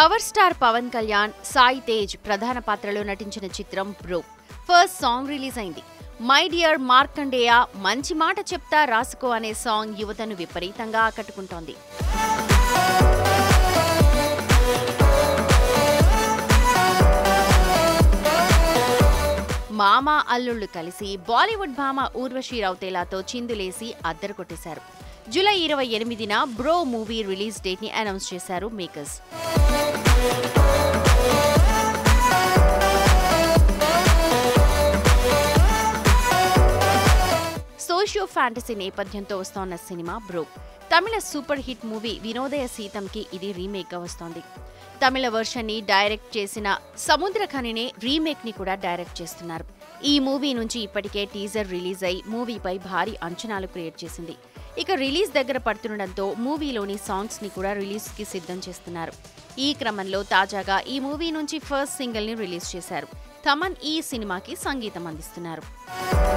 power star Pawan Kalyan Sai Tej ప్రధాన పాత్రలో నటించిన చిత్రం బ్రో ఫస్ట్ సాంగ్ రిలీజ్ అయింది మై డియర్ మార్కండేయ మంచి మాట చెప్తా రాసుకో అనే సాంగ్ యువతను విపరీతంగా ఆకట్టుకుంటోంది మామ అల్లుళ్ళు కలిసి బాలీవుడ్ భామ ఊర్వశి రౌతేలాతో చిందులేసి అద్దరు కొట్టేశారు జూలై ఇరవై ఎనిమిదిన బ్రో మూవీ రిలీజ్ డేట్ ని అనౌన్స్ చేశారు మేకర్స్ సోషియో ఫ్యాంటసీ నేపథ్యంతో వస్తోన్న సినిమా బ్రో తమిళ సూపర్ హిట్ మూవీ వినోదయ సీతంకి ఇది రీమేక్ గా వస్తోంది తమిళ వర్షన్ ని డైరెక్ట్ చేసిన సముద్రఖనినే రీమేక్ ని కూడా డైరెక్ట్ చేస్తున్నారు ఈ మూవీ నుంచి ఇప్పటికే టీజర్ రిలీజ్ అయి మూవీపై భారీ అంచనాలు క్రియేట్ చేసింది ఇక రిలీజ్ దగ్గర పడుతుండటంతో మూవీలోని సాంగ్స్ ని కూడా రిలీజ్ కి సిద్ధం చేస్తున్నారు ఈ క్రమంలో తాజాగా ఈ మూవీ నుంచి ఫస్ట్ సింగిల్ ని రిలీజ్ చేశారు తమన్ ఈ సినిమాకి సంగీతం అందిస్తున్నారు